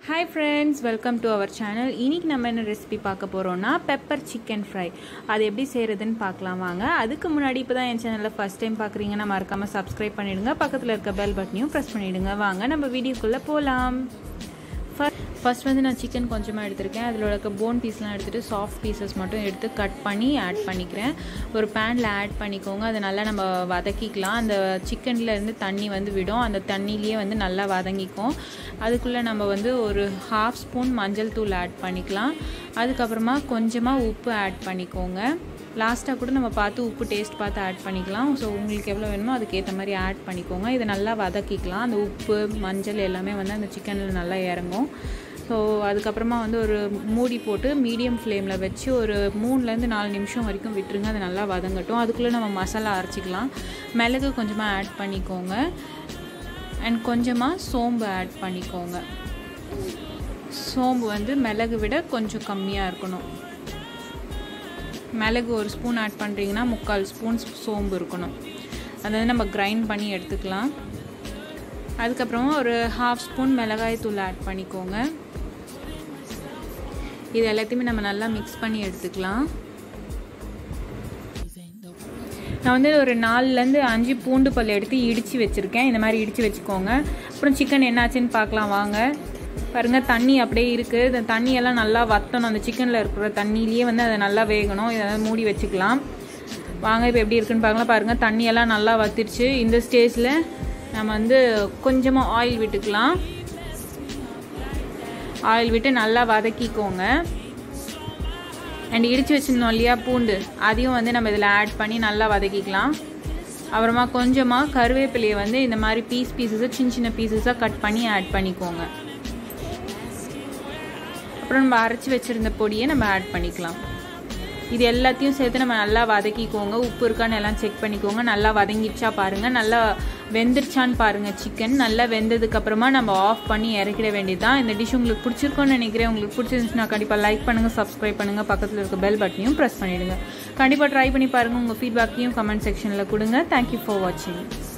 hi friends welcome to our channel இன்றைக்கி நம்ம என்ன ரெசிபி பார்க்க போகிறோம்னா பெப்பர் சிக்கன் ஃப்ரை அது எப்படி செய்கிறதுன்னு பார்க்கலாம் வாங்க அதுக்கு முன்னாடி இப்போ தான் என் சேனலில் ஃபஸ்ட் டைம் பார்க்குறீங்கன்னா மறக்காமல் சப்ஸ்கிரைப் பண்ணிவிடுங்க பக்கத்தில் இருக்க பெல் பட்டனையும் ப்ரெஸ் பண்ணிவிடுங்க வாங்க நம்ம வீடியோக்குள்ளே போகலாம் ஃபர்ஸ்ட் வந்து நான் சிக்கன் கொஞ்சமாக எடுத்திருக்கேன் அதில் இருக்க போன் பீஸ்லாம் எடுத்துகிட்டு சாஃப்ட் பீசஸ் மட்டும் எடுத்து கட் பண்ணி ஆட் பண்ணிக்கிறேன் ஒரு பேனில் ஆட் பண்ணிக்கோங்க அதை நல்லா நம்ம வதக்கிக்கலாம் அந்த சிக்கனில் இருந்து தண்ணி வந்து விடும் அந்த தண்ணியிலேயே வந்து நல்லா வதங்கிக்கும் அதுக்குள்ளே நம்ம வந்து ஒரு ஹாஃப் ஸ்பூன் மஞ்சள் தூள் ஆட் பண்ணிக்கலாம் அதுக்கப்புறமா கொஞ்சமாக உப்பு ஆட் பண்ணிக்கோங்க லாஸ்ட்டாக கூட நம்ம பார்த்து உப்பு டேஸ்ட் பார்த்து ஆட் பண்ணிக்கலாம் ஸோ உங்களுக்கு எவ்வளோ வேணுமோ அதுக்கேற்ற மாதிரி ஆட் பண்ணிக்கோங்க இதை நல்லா வதக்கிக்கலாம் அந்த உப்பு மஞ்சள் எல்லாமே வந்து அந்த சிக்கனில் நல்லா இறங்கும் ஸோ அதுக்கப்புறமா வந்து ஒரு மூடி போட்டு மீடியம் ஃப்ளேமில் வச்சு ஒரு மூணுலேருந்து நாலு நிமிஷம் வரைக்கும் விட்டுருங்க அது நல்லா வதங்கட்டும் அதுக்குள்ளே நம்ம மசாலா அரைச்சிக்கலாம் மிளகு கொஞ்சமாக ஆட் பண்ணிக்கோங்க அண்ட் கொஞ்சமாக சோம்பு ஆட் பண்ணிக்கோங்க சோம்பு வந்து மிளகு விட கொஞ்சம் கம்மியாக இருக்கணும் மிளகு ஒரு ஸ்பூன் ஆட் பண்ணுறீங்கன்னா முக்கால் ஸ்பூன் சோம்பு இருக்கணும் அதை வந்து நம்ம கிரைண்ட் பண்ணி எடுத்துக்கலாம் அதுக்கப்புறமா ஒரு ஹாஃப் ஸ்பூன் மிளகாய் தூள் ஆட் பண்ணிக்கோங்க இது எல்லாத்தையுமே நம்ம நல்லா மிக்ஸ் பண்ணி எடுத்துக்கலாம் நான் வந்து ஒரு நாலுலேருந்து அஞ்சு பூண்டு பல் எடுத்து இடித்து வச்சுருக்கேன் இந்த மாதிரி இடித்து வச்சுக்கோங்க அப்புறம் சிக்கன் என்னாச்சுன்னு பார்க்கலாம் வாங்க பாருங்கள் தண்ணி அப்படியே இருக்குது இந்த தண்ணியெல்லாம் நல்லா வத்தணும் அந்த சிக்கனில் இருக்கிற தண்ணியிலேயே வந்து அதை நல்லா வேகணும் இதை மூடி வச்சுக்கலாம் வாங்க இப்போ எப்படி இருக்குன்னு பார்க்கலாம் பாருங்கள் தண்ணியெல்லாம் நல்லா வத்திருச்சு இந்த ஸ்டேஜில் நம்ம வந்து கொஞ்சமாக ஆயில் விட்டுக்கலாம் ஆயில் விட்டு நல்லா வதக்கிக்கோங்க அண்ட் இடித்து வச்சுருந்தோம் இல்லையா பூண்டு அதையும் வந்து நம்ம இதில் ஆட் பண்ணி நல்லா வதக்கிக்கலாம் அப்புறமா கொஞ்சமாக கருவேப்பிலையை வந்து இந்த மாதிரி பீஸ் பீசஸாக சின்ன சின்ன பீசஸாக கட் பண்ணி ஆட் பண்ணிக்கோங்க அப்புறம் நம்ம அரைச்சி வச்சுருந்த பொடியை நம்ம ஆட் பண்ணிக்கலாம் இது எல்லாத்தையும் சேர்த்து நம்ம நல்லா வதக்கிக்கோங்க உப்பு இருக்கான்னு எல்லாம் செக் பண்ணிக்கோங்க நல்லா வதங்கிடுச்சா பாருங்கள் நல்லா வெந்துருச்சான்னு பாருங்கள் சிக்கன் நல்லா வெந்ததுக்கப்புறமா நம்ம ஆஃப் பண்ணி இறக்கிட வேண்டியதான் இந்த டிஷ் உங்களுக்கு பிடிச்சிருக்கோன்னு நினைக்கிறேன் உங்களுக்கு பிடிச்சிருந்துச்சுன்னா கண்டிப்பாக லைக் பண்ணுங்கள் சப்ஸ்கிரைப் பண்ணுங்கள் பக்கத்தில் இருக்க பெல் பட்டனையும் ப்ரெஸ் பண்ணிவிடுங்க கண்டிப்பாக ட்ரை பண்ணி பாருங்கள் உங்கள் ஃபீட்பேக்கையும் கமெண்ட் செக்ஷனில் கொடுங்க தேங்க்யூ ஃபார் வாட்சிங்